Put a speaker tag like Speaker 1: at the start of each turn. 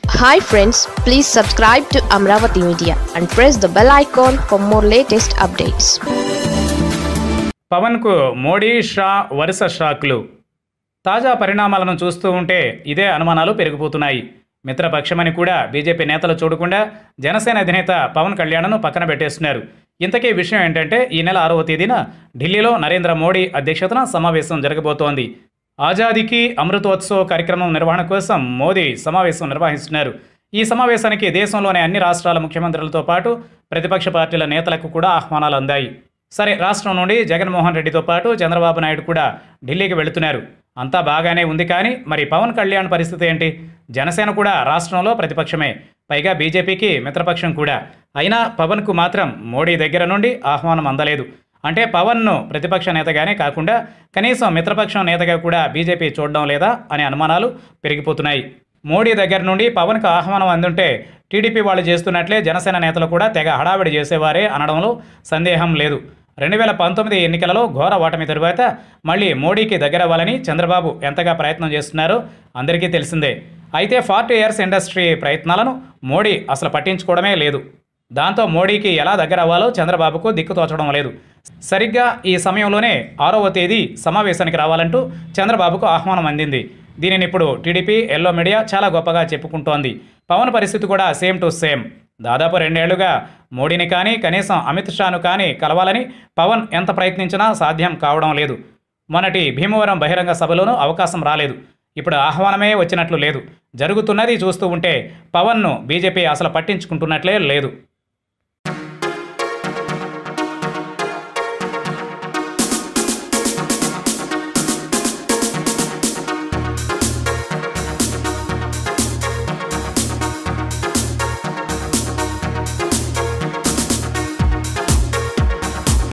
Speaker 1: hi friends please subscribe to Amaravati media and press the bell icon for more latest updates
Speaker 2: పవన్కు మోడీ షా వరుస షాక్లు తాజా పరిణామాలను చూస్తూ ఉంటే ఇదే అనుమానాలు పెరిగిపోతున్నాయి మిత్రపక్షమని కూడా బీజేపీ నేతలు చూడకుండా జనసేన అధినేత పవన్ కళ్యాణ్ను పక్కన పెట్టేస్తున్నారు ఇంతకీ విషయం ఏంటంటే ఈ నెల ఆరవ తేదీన ఢిల్లీలో నరేంద్ర మోడీ అధ్యక్షతన సమావేశం జరగబోతోంది ఆజాదీకి అమృతోత్సవ్ కార్యక్రమం నిర్వహణ కోసం మోదీ సమావేశం నిర్వహిస్తున్నారు ఈ సమావేశానికి దేశంలోని అన్ని రాష్ట్రాల ముఖ్యమంత్రులతో పాటు ప్రతిపక్ష పార్టీల నేతలకు కూడా ఆహ్వానాలు అందాయి సరే రాష్ట్రం నుండి జగన్మోహన్ రెడ్డితో పాటు చంద్రబాబు నాయుడు కూడా ఢిల్లీకి వెళుతున్నారు అంతా బాగానే ఉంది కానీ మరి పవన్ కళ్యాణ్ పరిస్థితి ఏంటి జనసేన కూడా రాష్ట్రంలో ప్రతిపక్షమే పైగా బీజేపీకి మిత్రపక్షం కూడా అయినా పవన్కు మాత్రం మోడీ దగ్గర నుండి ఆహ్వానం అందలేదు అంటే పవన్ను ప్రతిపక్ష నేతగానే కాకుండా కనీసం మిత్రపక్షం నేతగా కూడా బీజేపీ చూడడం లేదా అనే అనుమానాలు పెరిగిపోతున్నాయి మోడీ దగ్గర నుండి పవన్కు ఆహ్వానం అందుంటే టీడీపీ వాళ్ళు చేస్తున్నట్లే జనసేన నేతలు కూడా తెగ హడావిడి చేసేవారే అనడంలో సందేహం లేదు రెండు వేల పంతొమ్మిది ఎన్నికలలో ఘోర ఓటమి తరువాత మళ్ళీ మోడీకి దగ్గరవ్వాలని చంద్రబాబు ఎంతగా ప్రయత్నం చేస్తున్నారో అందరికీ తెలిసిందే అయితే ఫార్టీ ఇయర్స్ ఇండస్ట్రీ ప్రయత్నాలను మోడీ అసలు పట్టించుకోవడమే లేదు దాంతో మోడీకి ఎలా దగ్గర అవ్వాలో చంద్రబాబుకు దిక్కు తోచడం లేదు సరిగ్గా ఈ సమయంలోనే ఆరవ తేదీ సమావేశానికి రావాలంటూ చంద్రబాబుకు ఆహ్వానం అందింది దీనిని ఇప్పుడు టీడీపీ ఎల్లో మీడియా చాలా గొప్పగా చెప్పుకుంటోంది పవన్ పరిస్థితి కూడా సేమ్ టు సేమ్ దాదాపు రెండేళ్లుగా మోడీని కానీ కనీసం అమిత్ షాను కానీ కలవాలని పవన్ ఎంత ప్రయత్నించినా సాధ్యం కావడం లేదు మొన్నటి భీమవరం బహిరంగ సభలోనూ అవకాశం రాలేదు ఇప్పుడు ఆహ్వానమే వచ్చినట్లు లేదు జరుగుతున్నది చూస్తూ ఉంటే పవన్ను బీజేపీ అసలు పట్టించుకుంటున్నట్లే లేదు